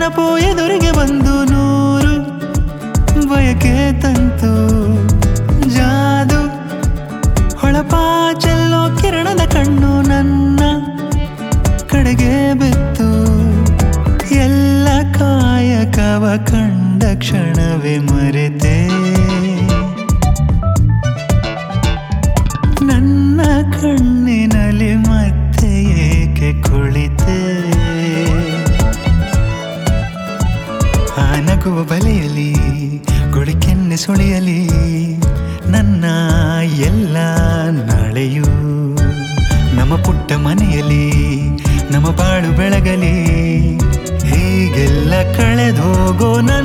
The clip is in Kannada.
ನೆನಪು ಎದುರಿಗೆ ಬಂದು ನೂರು ಬಯಕೆ ತಂತು ಜಾದು ಹೊಳಪ ಚೆಲ್ಲೋ ಕಿರಣದ ಕಣ್ಣು ನನ್ನ ಕಡೆಗೆ ಬಿತ್ತು ಎಲ್ಲ ಕಾಯಕವ ಕಂಡ ಕ್ಷಣವೇ ಮರೆತೆ ನನ್ನ ಕಣ್ಣಿನಲ್ಲಿ ಮತ್ತೆ ಏಕೆ ಕುಳಿತೆ ಆ ನಗುವ ಬಲೆಯಲಿ ಗುಳಿಕೆನ್ನೆ ಸುಳಿಯಲಿ ನನ್ನ ಎಲ್ಲ ನಾಳೆಯೂ ನಮ್ಮ ಪುಟ್ಟ ಮನೆಯಲ್ಲಿ ನಮ್ಮ ಬಾಳು ಬೆಳಗಲಿ ಹೀಗೆಲ್ಲ ಕಳೆದೋಗೋ ನನ್ನ